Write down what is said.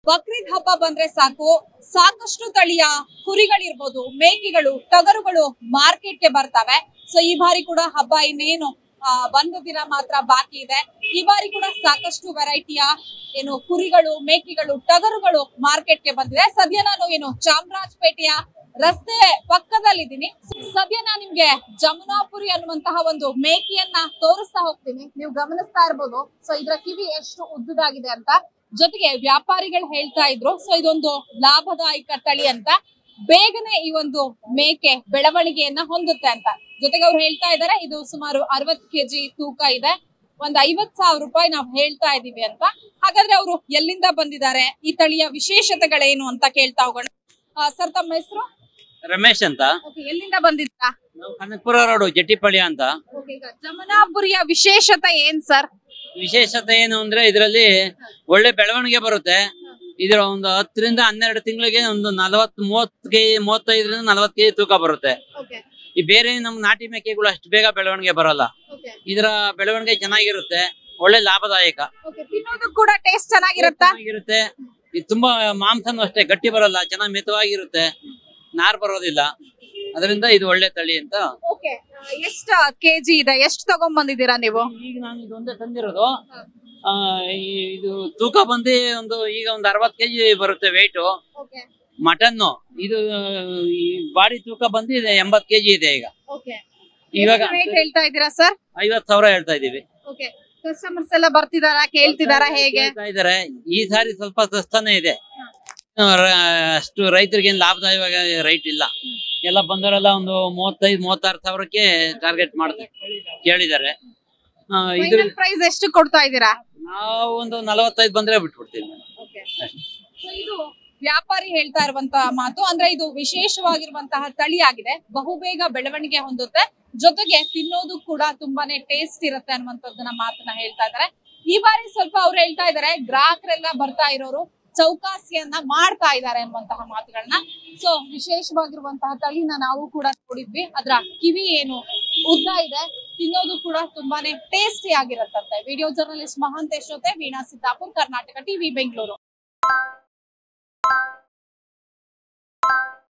ಬಕ್ರೀದ್ ಹಬ್ಬ ಬಂದ್ರೆ ಸಾಕು ಸಾಕಷ್ಟು ತಳಿಯ ಕುರಿಗಳಿರ್ಬೋದು ಮೇಕೆಗಳು ಟಗರುಗಳು ಮಾರ್ಕೆಟ್ಗೆ ಬರ್ತವೆ ಸೊ ಈ ಬಾರಿ ಕೂಡ ಹಬ್ಬ ಇನ್ನೇನು ಆ, ಒಂದು ದಿನ ಮಾತ್ರ ಬಾಕಿ ಇದೆ ಈ ಬಾರಿ ಕೂಡ ಸಾಕಷ್ಟು ವೆರೈಟಿಯ ಏನು ಕುರಿಗಳು ಮೇಕೆಗಳು ಟಗರುಗಳು ಮಾರ್ಕೆಟ್ಗೆ ಬಂದಿದೆ ಸದ್ಯ ನಾನು ಏನು ಚಾಮರಾಜಪೇಟೆಯ ರಸ್ತೆ ಪಕ್ಕದಲ್ಲಿದ್ದೀನಿ ಸದ್ಯ ನಾನು ನಿಮ್ಗೆ ಜಮುನಾಪುರಿ ಅನ್ನುವಂತಹ ಒಂದು ಮೇಕೆಯನ್ನ ತೋರಿಸ್ತಾ ಹೋಗ್ತೀನಿ ನೀವು ಗಮನಿಸ್ತಾ ಇರ್ಬೋದು ಸೊ ಇದರ ಕಿವಿ ಎಷ್ಟು ಉದ್ದದಾಗಿದೆ ಅಂತ ಜೊತೆಗೆ ವ್ಯಾಪಾರಿಗಳು ಹೇಳ್ತಾ ಇದ್ರು ಸೊ ಇದೊಂದು ಲಾಭದಾಯಕ ತಳಿ ಅಂತ ಬೇಗನೆ ಈ ಒಂದು ಮೇಕೆ ಬೆಳವಣಿಗೆಯನ್ನ ಹೊಂದುತ್ತೆ ಅಂತ ಜೊತೆಗೆ ಅವ್ರು ಹೇಳ್ತಾ ಇದಾರೆ ಇದು ಸುಮಾರು ಅರವತ್ ಕೆಜಿ ತೂಕ ಇದೆ ಒಂದ್ ಐವತ್ ಸಾವಿರ ರೂಪಾಯಿ ನಾವು ಹೇಳ್ತಾ ಇದೀವಿ ಅಂತ ಹಾಗಾದ್ರೆ ಅವರು ಎಲ್ಲಿಂದ ಬಂದಿದ್ದಾರೆ ಈ ತಳಿಯ ವಿಶೇಷತೆಗಳೇನು ಅಂತ ಕೇಳ್ತಾ ಹೋಗೋಣ ಸರ್ ತಮ್ಮ ಹೆಸರು ರಮೇಶ್ ಅಂತ ಎಲ್ಲಿಂದ ಬಂದಿದ್ರಾ ನಾವು ಕನಕಪುರ ರೋಡ್ ಜಟ್ಟಿಪಳ್ಳಿ ಅಂತ ಜಮನಾಪುರಿಯ ವಿಶೇಷತೆ ಏನ್ ಸರ್ ವಿಶೇಷತೆ ಏನು ಅಂದ್ರೆ ಇದರಲ್ಲಿ ಒಳ್ಳೆ ಬೆಳವಣಿಗೆ ಬರುತ್ತೆ ಇದರ ಒಂದು ಹತ್ತರಿಂದ ಹನ್ನೆರಡು ತಿಂಗಳಿಗೆ ಒಂದು ನಲವತ್ ಮೂವತ್ ಕೆಜಿ ಮೂವತ್ತೈದರಿಂದ ನಲವತ್ ಕೆಜಿ ತೂಕ ಬರುತ್ತೆ ಈ ಬೇರೆ ನಮ್ ನಾಟಿ ಮೇಕೆಗಳು ಅಷ್ಟು ಬೇಗ ಬೆಳವಣಿಗೆ ಬರಲ್ಲ ಇದರ ಬೆಳವಣಿಗೆ ಚೆನ್ನಾಗಿರುತ್ತೆ ಒಳ್ಳೆ ಲಾಭದಾಯಕ ತಿನ್ನೋದು ಕೂಡ ಟೇಸ್ಟ್ ಚೆನ್ನಾಗಿರುತ್ತಾ ಚೆನ್ನಾಗಿರುತ್ತೆ ಇದು ತುಂಬಾ ಮಾಂಸನೂ ಅಷ್ಟೇ ಗಟ್ಟಿ ಬರಲ್ಲ ಚೆನ್ನಾಗಿ ಮಿತವಾಗಿರುತ್ತೆ ನಾರ್ ಬರೋದಿಲ್ಲ ಅದರಿಂದ ಇದು ಒಳ್ಳೆ ತಳಿ ಅಂತ ಓಕೆ ಎಷ್ಟ ಕೆಜಿ ಇದೆ ಎಷ್ಟು ತಗೊಂಡ್ ಬಂದಿದ್ದೀರಾ ನೀವು ಈಗ ನಾನು ಇದೊಂದೇ ತಂದಿರೋದು ಆ, ಈ- ಇದು ತೂಕ ಬಂದು ಒಂದು ಈಗ ಒಂದು ಅರವತ್ ಕೆಜಿ ಬರುತ್ತೆ ವೆಯ್ಟ್ ಮಟನ್ ಇದು ಈ ಬಾಡಿ ತೂಕ ಬಂದು ಇದೆ ಎಂಬತ್ ಕೆಜಿ ಇದೆ ಈಗ ಇವಾಗ ರೇಟ್ ಹೇಳ್ತಾ ಇದ್ದೀರಾ ಸರ್ ಐವತ್ ಸಾವಿರ ಹೇಳ್ತಾ ಇದೀವಿ ಓಕೆ ಕಸ್ಟಮರ್ಸ್ ಎಲ್ಲ ಬರ್ತಿದಾರಾ ಕೇಳ್ತಿದಾರಾ ಹೇಗೆ ಹೇಳ್ತಾ ಇದಾರೆ ಈ ಸಾರಿ ಸ್ವಲ್ಪ ಸಸ್ತಾನೆ ಇದೆ ರ- ಅಷ್ಟು ರೈತರಿಗೆ ಲಾಭದಾಯಕ ರೈಟ್ ಇಲ್ಲ ಎಲ್ಲ ಬಂದವರೆಲ್ಲ ಒಂದು ಮೂವತ್ತೈದು ಮೂವತ್ತಾರು ಸಾವಿರಕ್ಕೆ ಟಾರ್ಗೆಟ್ ಮಾಡ್ತಾರೆ ಕೇಳಿದ್ದಾರೆ ಆ, ಇದ್ರ ಪ್ರೈಸ್ ಎಷ್ಟು ಕೊಡ್ತಾ ಇದ್ದೀರಾ ನಾವು ಒಂದು ನಲವತ್ತೈದು ಬಂದ್ರೆ ಬಿಟ್ಬಿಡ್ತೀವಿ So, ಇದು ವ್ಯಾಪಾರಿ ಹೇಳ್ತಾ ಇರುವಂತಹ ಮಾತು ಅಂದ್ರೆ ಇದು ವಿಶೇಷವಾಗಿರುವಂತಹ ತಳಿ ಆಗಿದೆ ಬಹುಬೇಗ ಬೆಳವಣಿಗೆ ಹೊಂದುತ್ತೆ ಜೊತೆಗೆ ತಿನ್ನೋದು ಕೂಡ ತುಂಬಾನೇ ಟೇಸ್ಟ್ ಇರುತ್ತೆ ಅನ್ನುವಂಥದ್ದನ್ನ ಮಾತನ್ನ ಹೇಳ್ತಾ ಇದ್ದಾರೆ ಈ ಬಾರಿ ಸ್ವಲ್ಪ ಅವ್ರು ಹೇಳ್ತಾ ಇದ್ದಾರೆ ಗ್ರಾಹಕರೆಲ್ಲ ಬರ್ತಾ ಇರೋರು ಚೌಕಾಸಿಯನ್ನ ಮಾಡ್ತಾ ಇದ್ದಾರೆ ಅನ್ನುವಂತಹ ಮಾತುಗಳನ್ನ ಸೊ ವಿಶೇಷವಾಗಿರುವಂತಹ ತಳಿನ ನಾವು ಕೂಡ ನೋಡಿದ್ವಿ ಅದ್ರ ಕಿವಿ ಏನು ಉದ್ದ ಇದೆ ತಿನ್ನೋದು ಕೂಡ ತುಂಬಾನೇ ಟೇಸ್ಟಿ ಆಗಿರತ್ತಂತೆ ವಿಡಿಯೋ ಜರ್ನಲಿಸ್ಟ್ ಮಹಾಂತೇಶ್ ಜೊತೆ ವೀಣಾ ಸಿದ್ದಾಪುರ್ ಕರ್ನಾಟಕ ಟಿವಿ ಬೆಂಗಳೂರು